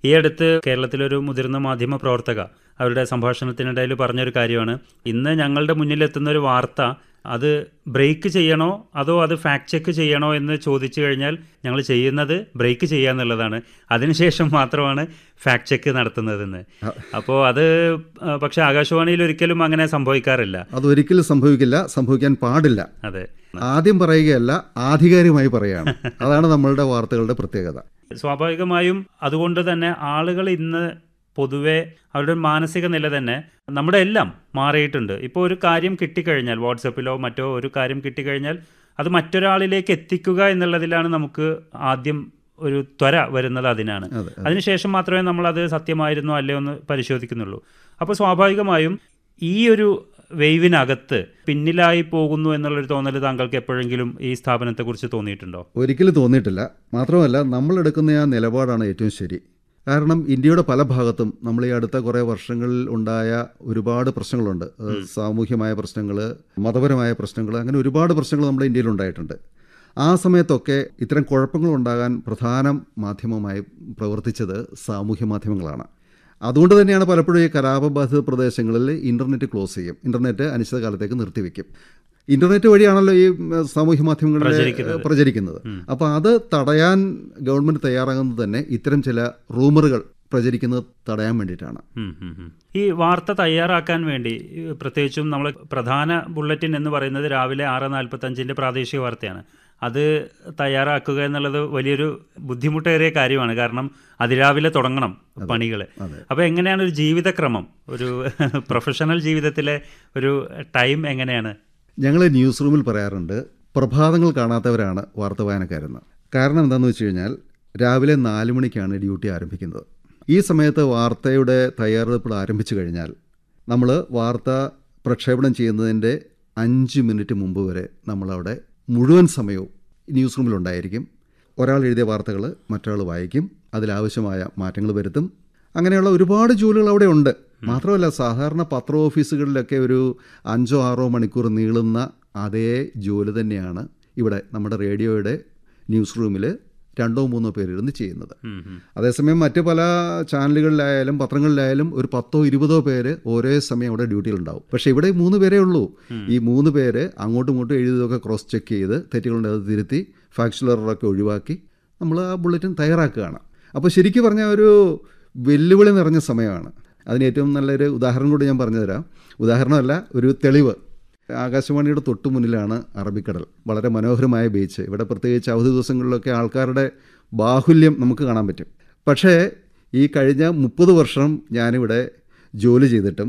ഈ അടുത്ത് കേരളത്തിലൊരു മുതിർന്ന മാധ്യമ പ്രവർത്തക അവരുടെ സംഭാഷണത്തിനിടയിൽ പറഞ്ഞൊരു കാര്യമാണ് ഇന്ന് ഞങ്ങളുടെ മുന്നിലെത്തുന്ന ഒരു വാർത്ത അത് ബ്രേക്ക് ചെയ്യണോ അതോ അത് ഫാക്ട് ചെക്ക് ചെയ്യണോ എന്ന് ചോദിച്ചു കഴിഞ്ഞാൽ ഞങ്ങൾ ചെയ്യുന്നത് ബ്രേക്ക് ചെയ്യുക എന്നുള്ളതാണ് അതിനുശേഷം മാത്രമാണ് ഫാക്ട് ചെക്ക് നടത്തുന്നതെന്ന് അപ്പോൾ അത് ആ, പക്ഷേ ആകാശവാണിയിൽ ഒരിക്കലും അങ്ങനെ സംഭവിക്കാറില്ല അതൊരിക്കലും സംഭവിക്കില്ല സംഭവിക്കാൻ പാടില്ല അതെ ആദ്യം പറയുകയല്ല ആധികാരികമായി പറയുകയാണ് അതാണ് നമ്മളുടെ വാർത്തകളുടെ പ്രത്യേകത സ്വാഭാവികമായും അതുകൊണ്ട് തന്നെ ആളുകൾ ഇന്ന് പൊതുവെ അവരുടെ മാനസിക നില തന്നെ നമ്മുടെ എല്ലാം മാറിയിട്ടുണ്ട് ഇപ്പോൾ ഒരു കാര്യം കിട്ടിക്കഴിഞ്ഞാൽ വാട്സപ്പിലോ മറ്റോ ഒരു കാര്യം കിട്ടിക്കഴിഞ്ഞാൽ അത് മറ്റൊരാളിലേക്ക് എത്തിക്കുക എന്നുള്ളതിലാണ് നമുക്ക് ആദ്യം ഒരു ത്വര വരുന്നത് അതിനാണ് അതെ അതിനുശേഷം മാത്രമേ നമ്മൾ അത് സത്യമായിരുന്നോ അല്ലയോ എന്ന് പരിശോധിക്കുന്നുള്ളൂ അപ്പോൾ സ്വാഭാവികമായും ഈ ഒരു വെയ്വിനകത്ത് പിന്നിലായി പോകുന്നു എന്നുള്ളൊരു തോന്നൽ താങ്കൾക്ക് എപ്പോഴെങ്കിലും ഈ സ്ഥാപനത്തെക്കുറിച്ച് തോന്നിയിട്ടുണ്ടോ ഒരിക്കലും തോന്നിയിട്ടില്ല മാത്രമല്ല നമ്മൾ എടുക്കുന്ന ആ നിലപാടാണ് ഏറ്റവും ശരി കാരണം ഇന്ത്യയുടെ പല ഭാഗത്തും നമ്മൾ ഈ അടുത്ത കുറേ വർഷങ്ങളിൽ ഉണ്ടായ ഒരുപാട് പ്രശ്നങ്ങളുണ്ട് അത് സാമൂഹ്യമായ പ്രശ്നങ്ങൾ മതപരമായ പ്രശ്നങ്ങൾ അങ്ങനെ ഒരുപാട് പ്രശ്നങ്ങൾ നമ്മുടെ ഇന്ത്യയിൽ ഉണ്ടായിട്ടുണ്ട് ആ സമയത്തൊക്കെ ഇത്തരം കുഴപ്പങ്ങൾ ഉണ്ടാകാൻ പ്രധാന മാധ്യമമായി പ്രവർത്തിച്ചത് സാമൂഹ്യ മാധ്യമങ്ങളാണ് അതുകൊണ്ട് തന്നെയാണ് പലപ്പോഴും ഈ കലാപബാധിത പ്രദേശങ്ങളിൽ ഇൻ്റർനെറ്റ് ക്ലോസ് ചെയ്യും ഇൻ്റർനെറ്റ് അനിശ്ചിതകാലത്തേക്ക് നിർത്തിവെക്കും ഇൻ്റർനെറ്റ് വഴിയാണല്ലോ ഈ ഉം, സാമൂഹ്യ മാധ്യമങ്ങളിൽ പ്രചരിക്കുന്നത്. പ്രചരിക്കുന്നത് അപ്പോൾ അത് തടയാൻ ഗവൺമെൻറ് തയ്യാറാകുന്നത് തന്നെ ഇത്തരം ചില റൂമറുകൾ പ്രചരിക്കുന്നത് തടയാൻ വേണ്ടിയിട്ടാണ് ഉം, ഉം, ഉം. ഈ വാർത്ത തയ്യാറാക്കാൻ വേണ്ടി ഈ പ്രത്യേകിച്ചും നമ്മൾ പ്രധാന ബുള്ളറ്റിൻ എന്ന് പറയുന്നത് രാവിലെ ആറ് നാൽപ്പത്തഞ്ചിൻ്റെ പ്രാദേശിക വാർത്തയാണ് അത് തയ്യാറാക്കുക എന്നുള്ളത് വലിയൊരു ബുദ്ധിമുട്ടേറിയ കാര്യമാണ് കാരണം അതിരാവിലെ തുടങ്ങണം പണികൾ അതെ. അപ്പോൾ എങ്ങനെയാണ് ഒരു ജീവിതക്രമം ഒരു പ്രൊഫഷണൽ ജീവിതത്തിലെ ഒരു ടൈം എങ്ങനെയാണ് ഞങ്ങൾ ന്യൂസ് റൂമിൽ പറയാറുണ്ട് പ്രഭാതങ്ങൾ കാണാത്തവരാണ് വാർത്ത വായനക്കാരെന്ന് കാരണം എന്താണെന്ന് വെച്ച് കഴിഞ്ഞാൽ രാവിലെ നാല് മണിക്കാണ് ഡ്യൂട്ടി ആരംഭിക്കുന്നത് ഈ സമയത്ത് വാർത്തയുടെ തയ്യാറെടുപ്പുകൾ ആരംഭിച്ചു കഴിഞ്ഞാൽ നമ്മൾ വാർത്ത പ്രക്ഷേപണം ചെയ്യുന്നതിൻ്റെ അഞ്ച് മിനിറ്റ് മുമ്പ് വരെ നമ്മളവിടെ മുഴുവൻ സമയവും ന്യൂസ് റൂമിലുണ്ടായിരിക്കും ഒരാൾ എഴുതിയ വാർത്തകൾ മറ്റൊരാൾ വായിക്കും അതിലാവശ്യമായ മാറ്റങ്ങൾ വരുത്തും അങ്ങനെയുള്ള ഒരുപാട് ജോലികൾ അവിടെ ഉണ്ട് മാത്രമല്ല സാധാരണ പത്ര ഓഫീസുകളിലൊക്കെ ഒരു അഞ്ചോ ആറോ മണിക്കൂർ നീളുന്ന അതേ ജോലി തന്നെയാണ് ഇവിടെ നമ്മുടെ റേഡിയോയുടെ ന്യൂസ് റൂമിൽ രണ്ടോ മൂന്നോ പേരിരുന്ന് ചെയ്യുന്നത് ഉം, ഉം. അതേസമയം മറ്റ് പല ചാനലുകളിലായാലും പത്രങ്ങളിലായാലും ഒരു പത്തോ ഇരുപതോ പേര് ഒരേ സമയം അവിടെ ഡ്യൂട്ടിയിലുണ്ടാവും പക്ഷേ ഇവിടെ ഈ മൂന്ന് പേരേ ഉള്ളൂ ഈ മൂന്ന് പേര് അങ്ങോട്ടും ഇങ്ങോട്ടും എഴുതിയതൊക്കെ ക്രോസ് ചെക്ക് ചെയ്ത് തെറ്റുകളുണ്ട് അത് തിരുത്തി ഫാക്ച്വൽ എററൊക്കെ ഒഴിവാക്കി നമ്മൾ ആ ബുള്ളറ്റിൻ തയ്യാറാക്കുകയാണ് അപ്പോൾ ശരിക്കും പറഞ്ഞാൽ ഒരു വെല്ലുവിളി നിറഞ്ഞ സമയമാണ് അതിന് ഏറ്റവും നല്ലൊരു ഉദാഹരണം കൂടി ഞാൻ പറഞ്ഞുതരാം ഉദാഹരണമല്ല ഒരു തെളിവ് ആകാശവാണിയുടെ തൊട്ടു മുന്നിലാണ് അറബിക്കടൽ വളരെ മനോഹരമായ ബീച്ച് ഇവിടെ പ്രത്യേകിച്ച് അവധി ദിവസങ്ങളിലൊക്കെ ആൾക്കാരുടെ ബാഹുല്യം നമുക്ക് കാണാൻ പറ്റും പക്ഷേ ഈ കഴിഞ്ഞ മുപ്പത് വർഷം ഞാനിവിടെ ജോലി ചെയ്തിട്ടും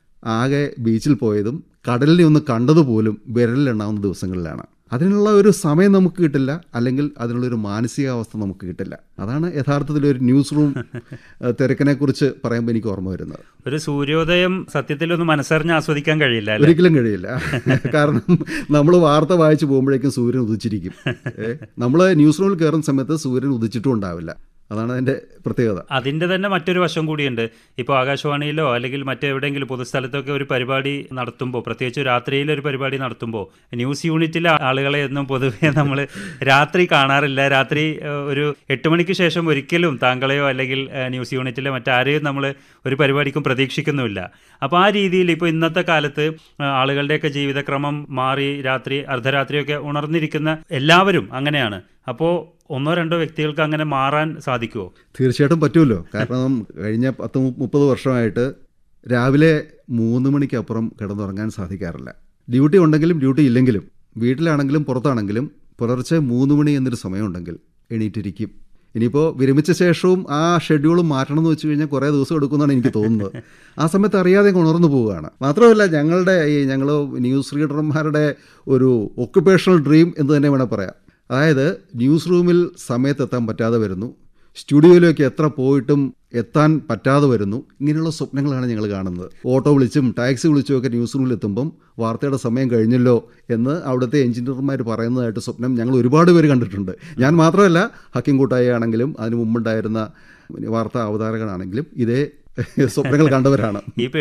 ആകെ ബീച്ചിൽ പോയതും കടലിനെ ഒന്ന് കണ്ടതുപോലും വിരലിലെണ്ണാവുന്ന ദിവസങ്ങളിലാണ് അതിനുള്ള ഒരു സമയം നമുക്ക് കിട്ടില്ല അല്ലെങ്കിൽ അതിനുള്ളൊരു മാനസികാവസ്ഥ നമുക്ക് കിട്ടില്ല അതാണ് യഥാർത്ഥത്തിൽ ഒരു ന്യൂസ് റൂം ഏഹ്, തിരക്കിനെക്കുറിച്ച് പറയുമ്പോൾ എനിക്ക് ഓർമ്മ വരുന്നത് ഒരു സൂര്യോദയം സത്യത്തിലൊന്ന് മനസ്സറിഞ്ഞ് ആസ്വദിക്കാൻ കഴിയില്ല അല്ലേ ഒരിക്കലും കഴിയില്ല കാരണം നമ്മൾ വാർത്ത വായിച്ചു പോകുമ്പോഴേക്കും സൂര്യൻ ഉദിച്ചിരിക്കും നമ്മൾ ന്യൂസ് റൂമിൽ കയറുന്ന സമയത്ത് സൂര്യൻ ഉദിച്ചിട്ടും ഉണ്ടാവില്ല അതാണ് അതിൻ്റെ പ്രത്യേകത അതിൻ്റെ തന്നെ മറ്റൊരു വശം കൂടിയുണ്ട് ഇപ്പോൾ ആകാശവാണിയിലോ അല്ലെങ്കിൽ മറ്റെവിടെയെങ്കിലും പൊതുസ്ഥലത്തൊക്കെ ഒരു പരിപാടി നടത്തുമ്പോൾ പ്രത്യേകിച്ച് രാത്രിയിൽ ഒരു പരിപാടി നടത്തുമ്പോൾ ന്യൂസ് യൂണിറ്റിലെ ആളുകളെ ഒന്നും പൊതുവേ നമ്മൾ രാത്രി കാണാറില്ല രാത്രി ഏഹ്, ഒരു എട്ട് മണിക്ക് ശേഷം ഒരിക്കലും താങ്കളെയോ അല്ലെങ്കിൽ ഏഹ്, ന്യൂസ് യൂണിറ്റിലെ മറ്റാരെയും നമ്മൾ ഒരു പരിപാടിക്കും പ്രതീക്ഷിക്കുന്നുമില്ല അപ്പോൾ ആ രീതിയിൽ ഇപ്പോൾ ഇന്നത്തെ കാലത്ത് ഏഹ്, ആളുകളുടെയൊക്കെ ജീവിതക്രമം മാറി രാത്രി അർദ്ധരാത്രിയൊക്കെ ഉണർന്നിരിക്കുന്ന എല്ലാവരും അങ്ങനെയാണ് അപ്പോൾ ഒന്നോ രണ്ടോ വ്യക്തികൾക്ക് അങ്ങനെ മാറാൻ സാധിക്കുമോ തീർച്ചയായിട്ടും പറ്റുമല്ലോ കാരണം കഴിഞ്ഞ പത്ത് മു- മുപ്പത് വർഷമായിട്ട് രാവിലെ മൂന്ന് മണിക്കപ്പുറം കിടന്നുറങ്ങാൻ സാധിക്കാറില്ല ഡ്യൂട്ടി ഉണ്ടെങ്കിലും ഡ്യൂട്ടി ഇല്ലെങ്കിലും വീട്ടിലാണെങ്കിലും പുറത്താണെങ്കിലും പുലർച്ചെ മൂന്ന് മണി എന്നൊരു സമയമുണ്ടെങ്കിൽ എണീറ്റിരിക്കും ഇനിയിപ്പോൾ വിരമിച്ച ശേഷവും ആ ഷെഡ്യൂൾ മാറ്റണം എന്ന് വെച്ച് കഴിഞ്ഞാൽ കുറേ ദിവസം എടുക്കുമെന്നാണ് എനിക്ക് തോന്നുന്നത് ആ സമയത്ത് അറിയാതെ അങ്ങ് ഉണർന്നു പോവുകയാണ് മാത്രമല്ല ഞങ്ങളുടെ ഈ ഞങ്ങൾ ന്യൂസ് റീഡർമാരുടെ ഒരു ഒക്കുപേഷണൽ ഡ്രീം എന്ന് തന്നെ വേണം പറയാം അതായത് ന്യൂസ് റൂമിൽ സമയത്തെത്താൻ പറ്റാതെ വരുന്നു സ്റ്റുഡിയോയിലേക്ക് എത്ര പോയിട്ടും എത്താൻ പറ്റാതെ വരുന്നു ഇങ്ങനെയുള്ള സ്വപ്നങ്ങളാണ് ഞങ്ങൾ കാണുന്നത് ഓട്ടോ വിളിച്ചും ടാക്സി വിളിച്ചും ഒക്കെ ന്യൂസ് റൂമിൽ എത്തുമ്പം വാർത്തയുടെ സമയം കഴിഞ്ഞല്ലോ എന്ന് അവിടുത്തെ എഞ്ചിനീയർമാർ പറയുന്നതായിട്ട് സ്വപ്നം ഞങ്ങൾ ഒരുപാട് പേര് കണ്ടിട്ടുണ്ട് ഞാൻ മാത്രമല്ല ഹക്കിം കൂട്ടായി ആണെങ്കിലും അതിന് മുമ്പുണ്ടായിരുന്ന വാർത്താ അവതാരകനാണെങ്കിലും ഇതേ സ്വപ്നങ്ങൾ കണ്ടവരാണ് ഈ